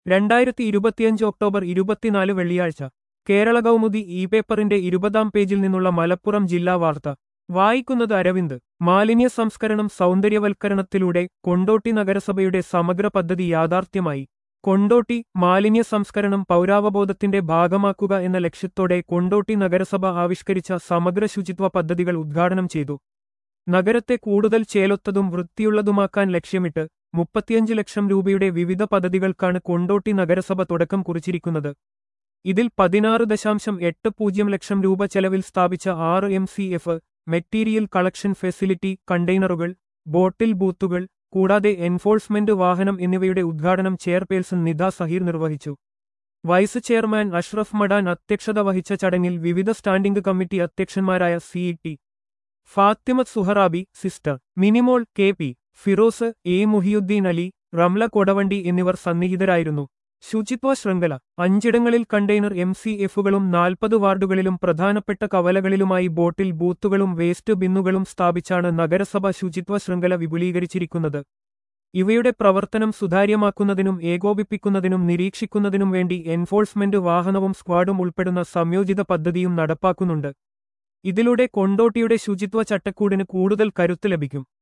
രണ്ടായിരത്തി ഇരുപത്തിയഞ്ച് ഒക്ടോബർ ഇരുപത്തിനാല് വെള്ളിയാഴ്ച കേരള കൗമുദി ഇ പേപ്പറിന്റെ ഇരുപതാം പേജിൽ നിന്നുള്ള മലപ്പുറം ജില്ലാ വാർത്ത വായിക്കുന്നത് അരവിന്ദ് മാലിന്യ സംസ്കരണം സൗന്ദര്യവൽക്കരണത്തിലൂടെ കൊണ്ടോട്ടി നഗരസഭയുടെ സമഗ്ര പദ്ധതി യാഥാർത്ഥ്യമായി കൊണ്ടോട്ടി മാലിന്യ സംസ്കരണം പൗരാവബോധത്തിന്റെ ഭാഗമാക്കുക എന്ന ലക്ഷ്യത്തോടെ കൊണ്ടോട്ടി നഗരസഭ ആവിഷ്കരിച്ച സമഗ്ര ശുചിത്വ പദ്ധതികൾ ഉദ്ഘാടനം ചെയ്തു നഗരത്തെ കൂടുതൽ ചേലൊത്തതും വൃത്തിയുള്ളതുമാക്കാൻ ലക്ഷ്യമിട്ട് മുപ്പത്തിയഞ്ച് ലക്ഷം രൂപയുടെ വിവിധ പദ്ധതികൾക്കാണ് കൊണ്ടോട്ടി നഗരസഭ തുടക്കം കുറിച്ചിരിക്കുന്നത് ഇതിൽ പതിനാറ് ദശാംശം എട്ട് പൂജ്യം ലക്ഷം രൂപ ചെലവിൽ സ്ഥാപിച്ച ആറ് M C F material collection facility കണ്ടെയ്നറുകൾ ബോട്ടിൽ ബൂത്തുകൾ കൂടാതെ എൻഫോഴ്സ്മെന്റ് വാഹനം എന്നിവയുടെ ഉദ്ഘാടനം ചെയർപേഴ്സൺ നിത സഹീർ നിർവഹിച്ചു വൈസ് ചെയർമാൻ അഷ്റഫ് മഡാൻ അധ്യക്ഷത വഹിച്ച ചടങ്ങിൽ വിവിധ സ്റ്റാൻഡിംഗ് കമ്മിറ്റി അധ്യക്ഷന്മാരായ C T Fathimath Suharabi sister Minimol K P Firoz A Muhiyuddin Ali Ramla Kodavandi എന്നിവർ സന്നിഹിതരായിരുന്നു ശുചിത്വ ശൃംഖല അഞ്ചിടങ്ങളിൽ കണ്ടെയ്നർ എം സി എഫുകളും നാൽപ്പത് വാർഡുകളിലും പ്രധാനപ്പെട്ട കവലകളിലുമായി ബോട്ടിൽ ബൂത്തുകളും വേസ്റ്റ് ബിന്നുകളും സ്ഥാപിച്ചാണ് നഗരസഭ ശുചിത്വ ശൃംഖല വിപുലീകരിച്ചിരിക്കുന്നത് ഇവയുടെ പ്രവർത്തനം സുതാര്യമാക്കുന്നതിനും ഏകോപിപ്പിക്കുന്നതിനും നിരീക്ഷിക്കുന്നതിനും വേണ്ടി എൻഫോഴ്സ്മെന്റ് വാഹനവും സ്ക്വാഡും ഉൾപ്പെടുന്ന സംയോജിത പദ്ധതിയും നടപ്പാക്കുന്നുണ്ട് ഇതിലൂടെ കൊണ്ടോട്ടിയുടെ ശുചിത്വ ചട്ടക്കൂടിന് കൂടുതൽ കരുത്ത് ലഭിക്കും